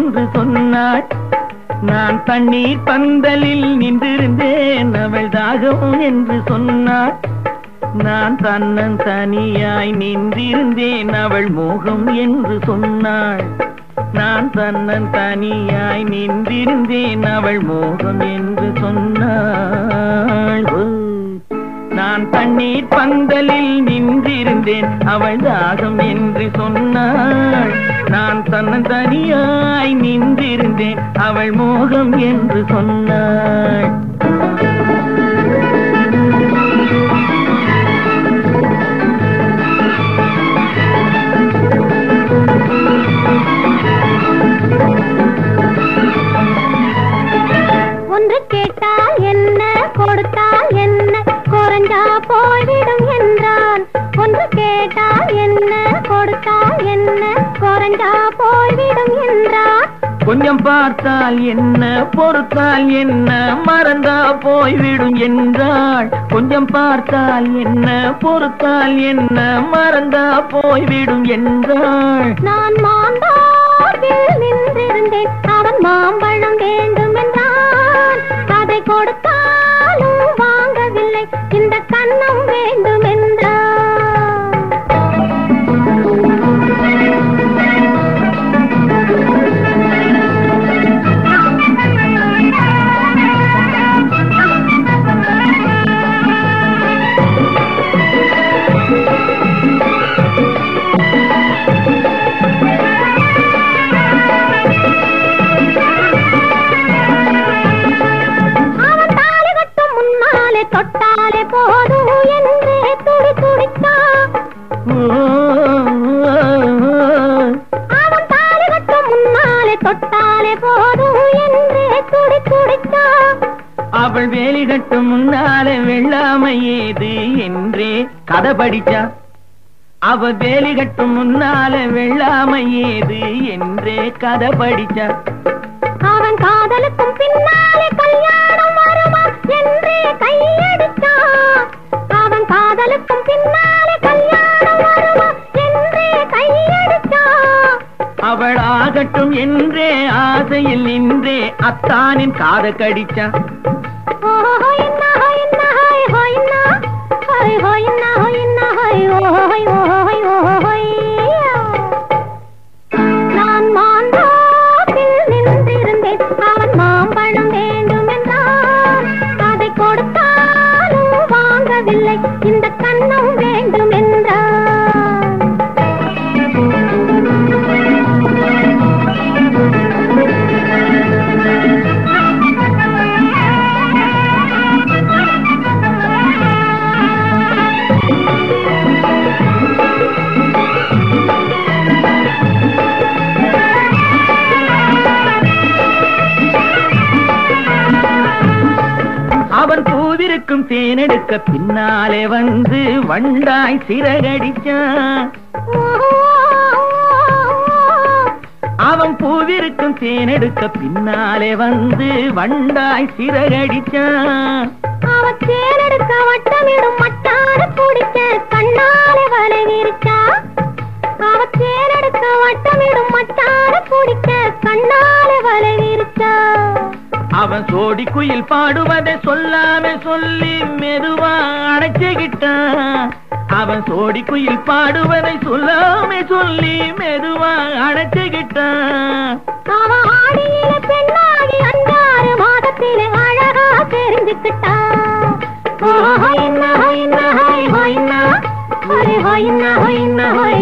என்று சொன்னாள் நான் தண்ணீர் பந்தலில் நின்றிருந்தேன் அவள் தாகம் என்று சொன்னாள் நான் தன்னன் தனியாய் நின்றிருந்தேன் அவள் மோகம் என்று சொன்னாள் நான் தன்னன் தனியாய் நின்றிருந்தேன் அவள் மோகம் என்று சொன்னாள் ஓ. நான் தண்ணீர் பந்தலில் நின்றிருந்தேன் அவள் தாகம் என்று சொன்னாள் நான் தன்னன் தனியாய் நின்றிருந்தேன் அவள் மோகம் என்று சொன்னாள் ஒன்று கேட்டால் என்ன கொடுத்தால் என்ன குறைஞ்சா போய்விடும் என்றான் ஒன்று கேட்டால் என்ன கொடுத்தால் என்ன குறைஞ்சா போய்விடும் என்றான் கொஞ்சம் பார்த்தால் என்ன பொறுத்தால் என்ன மறந்தா போய்விடும் என்றாள் கொஞ்சம் பார்த்தால் என்ன பொறுத்தால் என்ன மறந்தா போய்விடும் என்றாள் நான் மாந்தாவில் நின்றிருந்தேன் அவன் மாம்பழம் வேண்டும் என்றான் அதை கொடுத்தாலும் வாங்கவில்லை இந்த கன்னம் வேண்டும் என்றான் அவன் தாலி கட்டும் முன்னாலே தொட்டாலே போதும் என்றே துடி துடித்தான் அவன் தாலி கட்டும் முன்னாலே தொட்டாலே போதும் என்றே துடி துடித்தான் அவள் வேலி கட்டும் முன்னாலே வெள்ளாமை ஏது என்றே கதை படிச்சா அவ வேலி கட்டும் முன்னாலே வெள்ளாமை ஏது என்றே கதை படிச்சா அவன் காதலுக்கும் பின்னாலே கல்யாணம் வருமா என்றே கையடித்தான் அவன் காதலுக்கும் பின்னாலே கல்யாணம் வருமா என்றே கையடித்தான் அவள் ஆகட்டும் என்றே ஆசையில் நின்றே அத்தானின் காத கடிச்சா நான் மாந்தாப்பில் நின்றிருந்தேன் அவன் மாம்பழம் வேண்டும் என்றான் அதை கொடுத்தாலும் வாங்கவில்லை இந்த கன்னம் வேண்டும் என்றான் அவன் பூவிருக்கும் தேனெடுக்க பின்னாலே வந்து வண்டாய் சிறகடிச்சான் அவன் பூவிருக்கும் தேனெடுக்க பின்னாலே வந்து வண்டாய் சிறகடிச்சான் அவன் தேனெடுக்க வட்டமிடும் மட்டான குடிக்க கண்ணாலே வலை விரிச்சா அவ தேனெடுக்க வட்டமிடும் மட்டான குடிக்க கண்ணாலே வலை விரிச்சா அவன் சோடி குயில் பாடுவதை சொல்லாம சொல்லி மெதுவா அணைச்சுக்கிட்டான் அவன் சோடி குயில் பாடுவதை சொல்லாம சொல்லி மெதுவா அணைச்சுக்கிட்டான் அவ ஆடியில பெண்ணாகி அஞ்சாறு மாதத்திலே அழகா தெரிஞ்சுக்கிட்டா ஹொய்னா ஹொய்னா ஹொய் ஹொய்னா ஹொய் ஹொய்னா ஹொய்னா ஹொய்